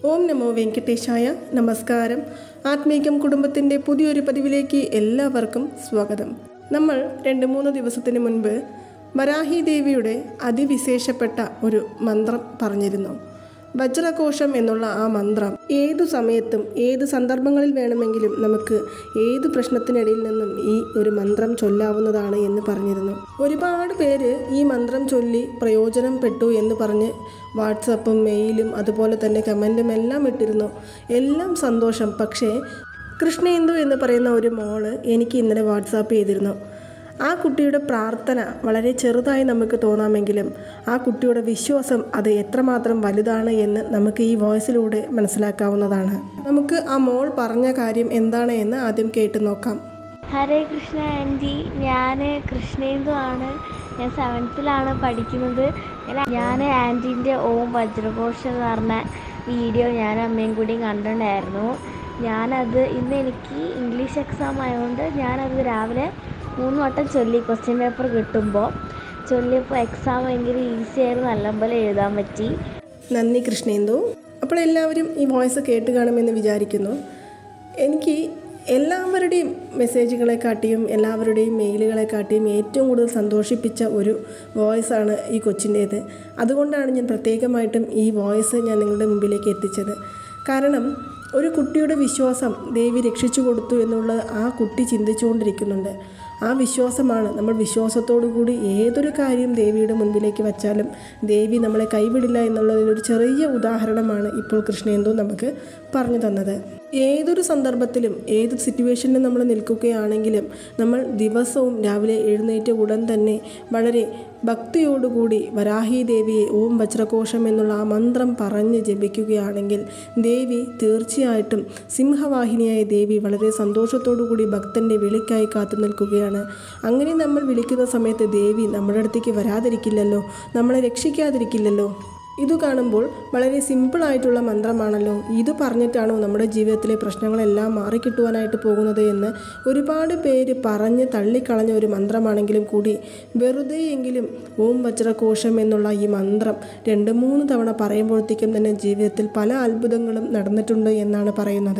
ഓം നമോ വെങ്കടേശായ നമസ്കാരം ആത്മീകം കുടുംബത്തിൻ്റെ പുതിയൊരു പതിവിലേക്ക് എല്ലാവർക്കും സ്വാഗതം നമ്മൾ രണ്ട് മൂന്ന് ദിവസത്തിന് മുൻപ് വരാഹി ദേവിയുടെ അതിവിശേഷപ്പെട്ട ഒരു മന്ത്രം പറഞ്ഞിരുന്നു വജ്രകോശം എന്നുള്ള ആ മന്ത്രം ഏതു സമയത്തും ഏത് സന്ദർഭങ്ങളിൽ വേണമെങ്കിലും നമുക്ക് ഏത് പ്രശ്നത്തിനിടയിൽ നിന്നും ഈ ഒരു മന്ത്രം ചൊല്ലാവുന്നതാണ് എന്ന് പറഞ്ഞിരുന്നു ഒരുപാട് പേര് ഈ മന്ത്രം ചൊല്ലി പ്രയോജനം പെട്ടു എന്ന് പറഞ്ഞ് വാട്സപ്പും മെയിലും അതുപോലെ തന്നെ കമൻറ്റും എല്ലാം ഇട്ടിരുന്നു എല്ലാം സന്തോഷം പക്ഷേ കൃഷ്ണേന്ദു എന്ന് പറയുന്ന ഒരു മോള് എനിക്ക് ഇന്നലെ വാട്സാപ്പ് ചെയ്തിരുന്നു ആ കുട്ടിയുടെ പ്രാർത്ഥന വളരെ ചെറുതായി നമുക്ക് തോന്നാമെങ്കിലും ആ കുട്ടിയുടെ വിശ്വാസം അത് എത്രമാത്രം വലുതാണ് എന്ന് നമുക്ക് ഈ വോയിസിലൂടെ മനസ്സിലാക്കാവുന്നതാണ് നമുക്ക് ആ മോൾ പറഞ്ഞ കാര്യം എന്താണ് എന്ന് ആദ്യം കേട്ട് നോക്കാം ഹരേ കൃഷ്ണ ആൻറ്റി ഞാൻ കൃഷ്ണേന്ദു ആണ് ഞാൻ സെവൻത്തിലാണ് പഠിക്കുന്നത് ഞാൻ ആൻറ്റീൻ്റെ ഓം വജ്രഘോഷം എന്ന് പറഞ്ഞ വീഡിയോ ഞാൻ അമ്മയും കൂടി കണ്ടിട്ടുണ്ടായിരുന്നു ഞാനത് ഇന്ന് എനിക്ക് ഇംഗ്ലീഷ് എക്സാം ആയതുകൊണ്ട് ഞാനത് രാവിലെ മൂന്ന് വട്ടം ചൊല്ലി ക്വസ്റ്റ്യൻ പേപ്പർ കിട്ടുമ്പോൾ ചൊല്ലിയപ്പോൾ എക്സാം ഭയങ്കര ഈസി ആയിരുന്നു നല്ലപോലെ എഴുതാൻ പറ്റി നന്ദി കൃഷ്ണേന്ദു അപ്പോൾ എല്ലാവരും ഈ വോയിസ് കേട്ട് കാണുമെന്ന് വിചാരിക്കുന്നു എനിക്ക് എല്ലാവരുടെയും മെസ്സേജുകളെ കാട്ടിയും എല്ലാവരുടെയും മെയിലുകളെ കാട്ടിയും ഏറ്റവും കൂടുതൽ സന്തോഷിപ്പിച്ച ഒരു വോയിസാണ് ഈ കൊച്ചിൻ്റേത് അതുകൊണ്ടാണ് ഞാൻ പ്രത്യേകമായിട്ടും ഈ വോയിസ് ഞാൻ നിങ്ങളുടെ മുമ്പിലേക്ക് എത്തിച്ചത് കാരണം ഒരു കുട്ടിയുടെ വിശ്വാസം ദേവി രക്ഷിച്ചു കൊടുത്തു എന്നുള്ളത് ആ കുട്ടി ചിന്തിച്ചുകൊണ്ടിരിക്കുന്നുണ്ട് ആ വിശ്വാസമാണ് നമ്മൾ വിശ്വാസത്തോടു കൂടി ഏതൊരു കാര്യം ദേവിയുടെ മുൻപിലേക്ക് വച്ചാലും ദേവി നമ്മളെ കൈവിടില്ല എന്നുള്ളതിനൊരു ചെറിയ ഉദാഹരണമാണ് ഇപ്പോൾ കൃഷ്ണേന്ദു നമുക്ക് പറഞ്ഞു തന്നത് ഏതൊരു സന്ദർഭത്തിലും ഏത് സിറ്റുവേഷനിലും നമ്മൾ നിൽക്കുകയാണെങ്കിലും നമ്മൾ ദിവസവും രാവിലെ എഴുന്നേറ്റ ഉടൻ തന്നെ വളരെ ഭക്തിയോടുകൂടി വരാഹി ദേവിയെ ഓം വജ്രകോശം എന്നുള്ള ആ മന്ത്രം പറഞ്ഞ് ജപിക്കുകയാണെങ്കിൽ ദേവി തീർച്ചയായിട്ടും സിംഹവാഹിനിയായ ദേവി വളരെ സന്തോഷത്തോടു കൂടി ഭക്തൻ്റെ വിളിക്കായി കാത്തു നിൽക്കുകയാണ് അങ്ങനെ നമ്മൾ വിളിക്കുന്ന സമയത്ത് ദേവി നമ്മുടെ അടുത്തേക്ക് വരാതിരിക്കില്ലല്ലോ നമ്മളെ രക്ഷിക്കാതിരിക്കില്ലല്ലോ ഇത് കാണുമ്പോൾ വളരെ സിമ്പിളായിട്ടുള്ള മന്ത്രമാണല്ലോ ഇത് പറഞ്ഞിട്ടാണോ നമ്മുടെ ജീവിതത്തിലെ പ്രശ്നങ്ങളെല്ലാം മാറിക്കിട്ടുവാനായിട്ട് പോകുന്നത് എന്ന് ഒരുപാട് പേര് പറഞ്ഞ് തള്ളിക്കളഞ്ഞ ഒരു മന്ത്രമാണെങ്കിലും കൂടി വെറുതെയെങ്കിലും ഓം വജ്രകോശം എന്നുള്ള ഈ മന്ത്രം രണ്ട് മൂന്ന് തവണ പറയുമ്പോഴത്തേക്കും തന്നെ ജീവിതത്തിൽ പല അത്ഭുതങ്ങളും നടന്നിട്ടുണ്ട് എന്നാണ് പറയുന്നത്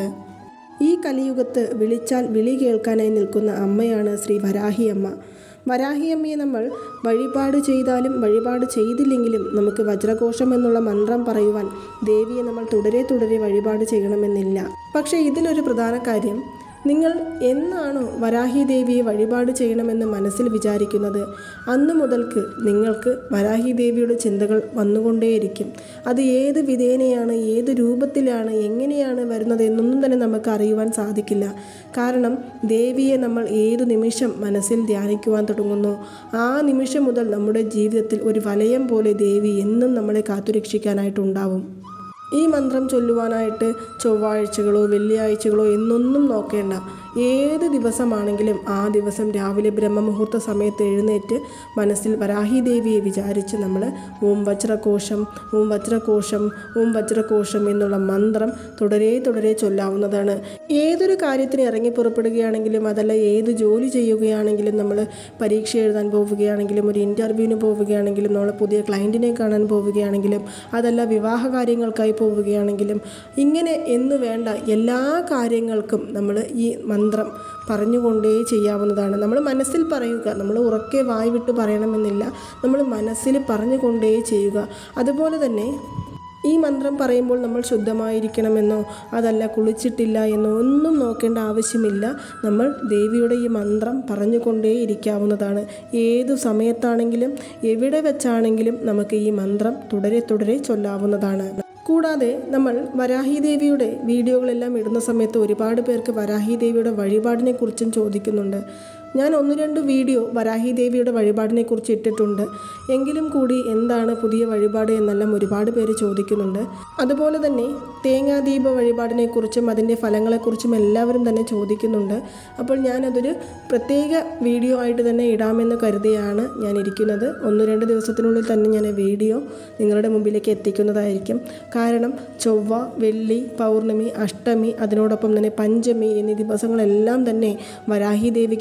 ഈ കലിയുഗത്ത് വിളിച്ചാൽ വിളി കേൾക്കാനായി നിൽക്കുന്ന അമ്മയാണ് ശ്രീ വരാഹി അമ്മ വരാഹിയമ്മയെ നമ്മൾ വഴിപാട് ചെയ്താലും വഴിപാട് ചെയ്തില്ലെങ്കിലും നമുക്ക് വജ്രകോശം എന്നുള്ള മന്ത്രം പറയുവാൻ ദേവിയെ നമ്മൾ തുടരെ തുടരെ വഴിപാട് ചെയ്യണമെന്നില്ല പക്ഷേ ഇതിലൊരു പ്രധാന കാര്യം നിങ്ങൾ എന്നാണോ വരാഹി ദേവിയെ വഴിപാട് ചെയ്യണമെന്ന് മനസ്സിൽ വിചാരിക്കുന്നത് അന്നു മുതൽക്ക് നിങ്ങൾക്ക് വരാഹി ദേവിയുടെ ചിന്തകൾ വന്നുകൊണ്ടേയിരിക്കും അത് ഏത് വിധേനയാണ് ഏത് രൂപത്തിലാണ് എങ്ങനെയാണ് വരുന്നത് എന്നൊന്നും തന്നെ നമുക്ക് അറിയുവാൻ സാധിക്കില്ല കാരണം ദേവിയെ നമ്മൾ ഏതു നിമിഷം മനസ്സിൽ ധ്യാനിക്കുവാൻ തുടങ്ങുന്നു ആ നിമിഷം മുതൽ നമ്മുടെ ജീവിതത്തിൽ ഒരു വലയം പോലെ ദേവി എന്നും നമ്മളെ കാത്തുരക്ഷിക്കാനായിട്ടുണ്ടാവും ഈ മന്ത്രം ചൊല്ലുവാനായിട്ട് ചൊവ്വാഴ്ചകളോ വെള്ളിയാഴ്ചകളോ എന്നൊന്നും നോക്കേണ്ട ഏത് ദിവസമാണെങ്കിലും ആ ദിവസം രാവിലെ ബ്രഹ്മമുഹൂർത്ത സമയത്ത് എഴുന്നേറ്റ് മനസ്സിൽ വരാഹി ദേവിയെ വിചാരിച്ച് നമ്മൾ ഓം വജ്രകോശം ഓം വജ്രകോശം ഓം വജ്രകോശം എന്നുള്ള മന്ത്രം തുടരെ തുടരെ ചൊല്ലാവുന്നതാണ് ഏതൊരു കാര്യത്തിന് ഇറങ്ങി പുറപ്പെടുകയാണെങ്കിലും അതല്ല ഏത് ജോലി ചെയ്യുകയാണെങ്കിലും നമ്മൾ പരീക്ഷ എഴുതാൻ പോവുകയാണെങ്കിലും ഒരു ഇൻ്റർവ്യൂവിന് പോവുകയാണെങ്കിലും നമ്മൾ പുതിയ ക്ലയൻറ്റിനെ കാണാൻ പോവുകയാണെങ്കിലും അതല്ല വിവാഹ കാര്യങ്ങൾക്കായി പോവുകയാണെങ്കിലും ഇങ്ങനെ എന്ന് വേണ്ട എല്ലാ കാര്യങ്ങൾക്കും നമ്മൾ ഈ മന്ത്രം പറഞ്ഞുകൊണ്ടേ ചെയ്യാവുന്നതാണ് നമ്മൾ മനസ്സിൽ പറയുക നമ്മൾ ഉറക്കെ വായി വിട്ട് പറയണമെന്നില്ല നമ്മൾ മനസ്സിൽ പറഞ്ഞുകൊണ്ടേ ചെയ്യുക അതുപോലെ തന്നെ ഈ മന്ത്രം പറയുമ്പോൾ നമ്മൾ ശുദ്ധമായിരിക്കണമെന്നോ അതല്ല കുളിച്ചിട്ടില്ല എന്നോ ഒന്നും നോക്കേണ്ട ആവശ്യമില്ല നമ്മൾ ദേവിയുടെ ഈ മന്ത്രം പറഞ്ഞുകൊണ്ടേ ഇരിക്കാവുന്നതാണ് ഏതു സമയത്താണെങ്കിലും എവിടെ വെച്ചാണെങ്കിലും നമുക്ക് ഈ മന്ത്രം തുടരെ തുടരെ ചൊല്ലാവുന്നതാണ് കൂടാതെ നമ്മൾ വരാഹി ദേവിയുടെ വീഡിയോകളെല്ലാം ഇടുന്ന സമയത്ത് ഒരുപാട് പേർക്ക് വരാഹി ദേവിയുടെ വഴിപാടിനെ കുറിച്ചും ചോദിക്കുന്നുണ്ട് ഞാൻ ഒന്ന് രണ്ട് വീഡിയോ വരാഹി ദേവിയുടെ വഴിപാടിനെ കുറിച്ച് ഇട്ടിട്ടുണ്ട് എങ്കിലും കൂടി എന്താണ് പുതിയ വഴിപാട് എന്നെല്ലാം ഒരുപാട് പേര് ചോദിക്കുന്നുണ്ട് അതുപോലെ തന്നെ തേങ്ങാദീപ വഴിപാടിനെ കുറിച്ചും അതിൻ്റെ ഫലങ്ങളെക്കുറിച്ചും എല്ലാവരും തന്നെ ചോദിക്കുന്നുണ്ട് അപ്പോൾ ഞാനതൊരു പ്രത്യേക വീഡിയോ ആയിട്ട് തന്നെ ഇടാമെന്ന് കരുതിയാണ് ഞാൻ ഇരിക്കുന്നത് ഒന്ന് രണ്ട് ദിവസത്തിനുള്ളിൽ തന്നെ ഞാൻ വീഡിയോ നിങ്ങളുടെ മുമ്പിലേക്ക് എത്തിക്കുന്നതായിരിക്കും കാരണം ചൊവ്വ വെള്ളി പൗർണമി അഷ്ടമി അതിനോടൊപ്പം തന്നെ പഞ്ചമി എന്നീ ദിവസങ്ങളെല്ലാം തന്നെ വരാഹി ദേവിക്ക് ഏറ്റവും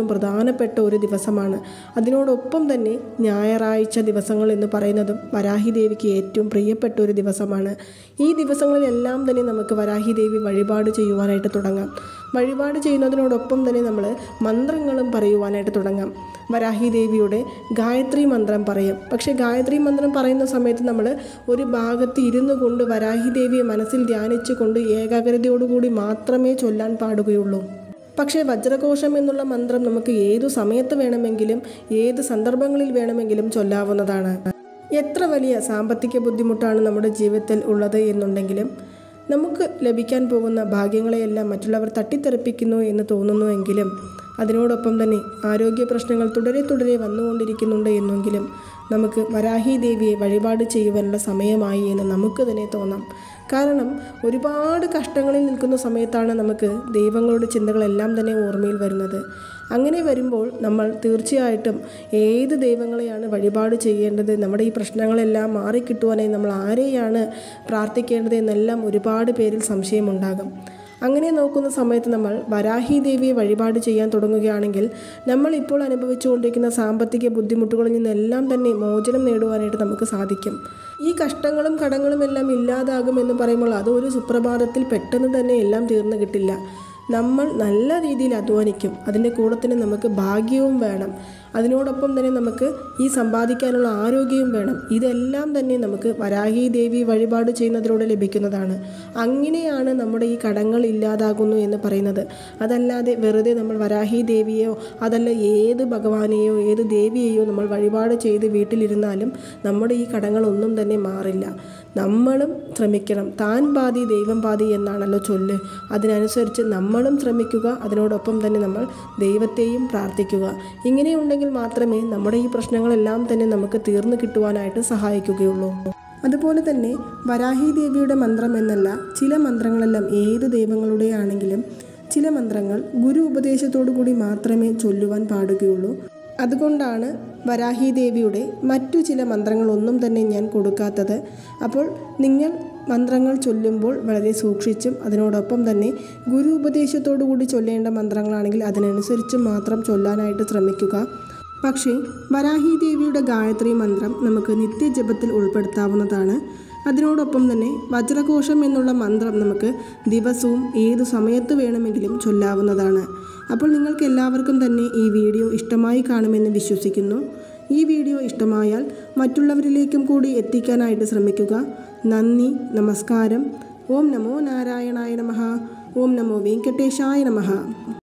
ഏറ്റവും പ്രധാനപ്പെട്ട ഒരു ദിവസമാണ് അതിനോടൊപ്പം തന്നെ ഞായറാഴ്ച ദിവസങ്ങൾ എന്ന് പറയുന്നതും വരാഹി ദേവിക്ക് ഏറ്റവും പ്രിയപ്പെട്ട ഒരു ദിവസമാണ് ഈ ദിവസങ്ങളിലെല്ലാം തന്നെ നമുക്ക് വരാഹി ദേവി വഴിപാട് ചെയ്യുവാനായിട്ട് തുടങ്ങാം വഴിപാട് ചെയ്യുന്നതിനോടൊപ്പം തന്നെ നമ്മൾ മന്ത്രങ്ങളും പറയുവാനായിട്ട് തുടങ്ങാം വരാഹി ദേവിയുടെ ഗായത്രി മന്ത്രം പറയും പക്ഷേ ഗായത്രി മന്ത്രം പറയുന്ന സമയത്ത് നമ്മൾ ഒരു ഭാഗത്ത് ഇരുന്നു കൊണ്ട് വരാഹി ദേവിയെ മനസ്സിൽ ധ്യാനിച്ചു കൊണ്ട് ഏകാഗ്രതയോടുകൂടി മാത്രമേ ചൊല്ലാൻ പാടുകയുള്ളൂ പക്ഷേ വജ്രഘോഷം എന്നുള്ള മന്ത്രം നമുക്ക് ഏതു സമയത്ത് വേണമെങ്കിലും ഏത് സന്ദർഭങ്ങളിൽ വേണമെങ്കിലും ചൊല്ലാവുന്നതാണ് എത്ര വലിയ സാമ്പത്തിക ബുദ്ധിമുട്ടാണ് നമ്മുടെ ജീവിതത്തിൽ ഉള്ളത് എന്നുണ്ടെങ്കിലും നമുക്ക് ലഭിക്കാൻ പോകുന്ന ഭാഗ്യങ്ങളെയെല്ലാം മറ്റുള്ളവർ തട്ടിത്തെറിപ്പിക്കുന്നു എന്ന് തോന്നുന്നുവെങ്കിലും അതിനോടൊപ്പം തന്നെ ആരോഗ്യ പ്രശ്നങ്ങൾ തുടരെ തുടരെ വന്നുകൊണ്ടിരിക്കുന്നുണ്ട് എന്നെങ്കിലും നമുക്ക് വരാഹി ദേവിയെ വഴിപാട് ചെയ്യുവാനുള്ള സമയമായി എന്ന് നമുക്ക് തന്നെ തോന്നാം കാരണം ഒരുപാട് കഷ്ടങ്ങളിൽ നിൽക്കുന്ന സമയത്താണ് നമുക്ക് ദൈവങ്ങളുടെ ചിന്തകളെല്ലാം തന്നെ ഓർമ്മയിൽ വരുന്നത് അങ്ങനെ വരുമ്പോൾ നമ്മൾ തീർച്ചയായിട്ടും ഏത് ദൈവങ്ങളെയാണ് വഴിപാട് ചെയ്യേണ്ടത് നമ്മുടെ ഈ പ്രശ്നങ്ങളെല്ലാം മാറിക്കിട്ടുവാനായി നമ്മൾ ആരെയാണ് പ്രാർത്ഥിക്കേണ്ടത് എന്നെല്ലാം ഒരുപാട് പേരിൽ സംശയമുണ്ടാകും അങ്ങനെ നോക്കുന്ന സമയത്ത് നമ്മൾ വരാഹി ദേവിയെ വഴിപാട് ചെയ്യാൻ തുടങ്ങുകയാണെങ്കിൽ നമ്മൾ ഇപ്പോൾ അനുഭവിച്ചുകൊണ്ടിരിക്കുന്ന സാമ്പത്തിക ബുദ്ധിമുട്ടുകളിൽ നിന്നെല്ലാം തന്നെ മോചനം നേടുവാനായിട്ട് നമുക്ക് സാധിക്കും ഈ കഷ്ടങ്ങളും കടങ്ങളും എല്ലാം ഇല്ലാതാകുമെന്ന് പറയുമ്പോൾ അത് ഒരു സുപ്രഭാതത്തിൽ പെട്ടെന്ന് തന്നെ എല്ലാം തീർന്നു കിട്ടില്ല നമ്മൾ നല്ല രീതിയിൽ അധ്വാനിക്കും അതിൻ്റെ കൂടെ തന്നെ നമുക്ക് ഭാഗ്യവും വേണം അതിനോടൊപ്പം തന്നെ നമുക്ക് ഈ സമ്പാദിക്കാനുള്ള ആരോഗ്യവും വേണം ഇതെല്ലാം തന്നെ നമുക്ക് വരാഹി ദേവി വഴിപാട് ചെയ്യുന്നതിലൂടെ ലഭിക്കുന്നതാണ് അങ്ങനെയാണ് നമ്മുടെ ഈ കടങ്ങൾ ഇല്ലാതാകുന്നു എന്ന് പറയുന്നത് അതല്ലാതെ വെറുതെ നമ്മൾ വരാഹി ദേവിയോ അതല്ല ഏത് ഭഗവാനെയോ ഏത് ദേവിയെയോ നമ്മൾ വഴിപാട് ചെയ്ത് വീട്ടിലിരുന്നാലും നമ്മുടെ ഈ കടങ്ങളൊന്നും തന്നെ മാറില്ല നമ്മളും ശ്രമിക്കണം താൻ പാതി ദൈവം പാതി എന്നാണല്ലോ ചൊല്ല് അതിനനുസരിച്ച് നമ്മളും ശ്രമിക്കുക അതിനോടൊപ്പം തന്നെ നമ്മൾ ദൈവത്തെയും പ്രാർത്ഥിക്കുക ഇങ്ങനെയുണ്ടെങ്കിൽ മാത്രമേ നമ്മുടെ ഈ പ്രശ്നങ്ങളെല്ലാം തന്നെ നമുക്ക് തീർന്നു കിട്ടുവാനായിട്ട് സഹായിക്കുകയുള്ളൂ അതുപോലെ തന്നെ വരാഹി ദേവിയുടെ മന്ത്രം എന്നല്ല ചില മന്ത്രങ്ങളെല്ലാം ഏത് ദൈവങ്ങളുടെ ആണെങ്കിലും ചില മന്ത്രങ്ങൾ ഗുരു ഉപദേശത്തോടു കൂടി മാത്രമേ ചൊല്ലുവാൻ പാടുകയുള്ളൂ അതുകൊണ്ടാണ് വരാഹി ദേവിയുടെ മറ്റു ചില മന്ത്രങ്ങളൊന്നും തന്നെ ഞാൻ കൊടുക്കാത്തത് അപ്പോൾ നിങ്ങൾ മന്ത്രങ്ങൾ ചൊല്ലുമ്പോൾ വളരെ സൂക്ഷിച്ചും അതിനോടൊപ്പം തന്നെ ഗുരു ഉപദേശത്തോടു കൂടി ചൊല്ലേണ്ട മന്ത്രങ്ങളാണെങ്കിൽ അതിനനുസരിച്ച് മാത്രം ചൊല്ലാനായിട്ട് ശ്രമിക്കുക പക്ഷേ വരാഹി ദേവിയുടെ ഗായത്രി മന്ത്രം നമുക്ക് നിത്യജപത്തിൽ ഉൾപ്പെടുത്താവുന്നതാണ് അതിനോടൊപ്പം തന്നെ വജ്രഘോഷം എന്നുള്ള മന്ത്രം നമുക്ക് ദിവസവും ഏതു സമയത്ത് വേണമെങ്കിലും ചൊല്ലാവുന്നതാണ് അപ്പോൾ നിങ്ങൾക്ക് എല്ലാവർക്കും തന്നെ ഈ വീഡിയോ ഇഷ്ടമായി കാണുമെന്ന് വിശ്വസിക്കുന്നു ഈ വീഡിയോ ഇഷ്ടമായാൽ മറ്റുള്ളവരിലേക്കും കൂടി എത്തിക്കാനായിട്ട് ശ്രമിക്കുക നന്ദി നമസ്കാരം ഓം നമോ നാരായണായ നമഃ ഓം നമോ വെങ്കടേശായ നമഃ